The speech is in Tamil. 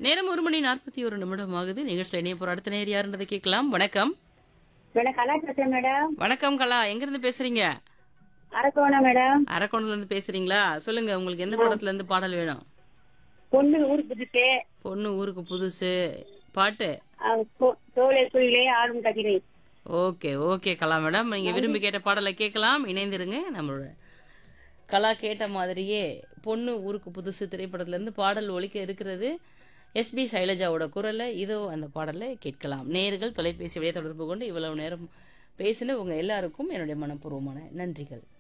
நேரம் ஒரு மணி நாற்பத்தி ஒரு நிமிடம் ஆகுது நிகழ்ச்சியில் இணைய போற அடுத்த நேர் யாருன்றதை கேட்கலாம் வணக்கம் மேடம் கலா பேசுறேன் மேடம் வணக்கம் கலா எங்கிருந்து பேசுறீங்க அரக்கோணம் மேடம் அரக்கோணத்துல இருந்து பேசுறீங்களா சொல்லுங்க உங்களுக்கு எந்த படத்துல இருந்து பாடல் வேணும் பொண்ணு ஊர் புதுசு பொண்ணு ஊருக்கு புதுசு பாட்டு தோலை குயிலே ஆடும் கதிரை ஓகே ஓகே கலா மேடம் நீங்க விரும்பி கேட்ட பாடலை கேட்கலாம் இணைந்திருங்க நம்மளோட கலா கேட்ட மாதிரியே பொண்ணு ஊருக்கு புதுசு திரைப்படத்துல இருந்து பாடல் ஒலிக்க இருக்கிறது எஸ்பி சைலஜாவோட குரல்ல இதோ அந்த பாடலை கேட்கலாம் நேர்கள் தொலைபேசி வழியாக தொடர்பு கொண்டு இவ்வளவு நேரம் பேசின உங்க எல்லாருக்கும் என்னுடைய மனப்பூர்வமான நன்றிகள்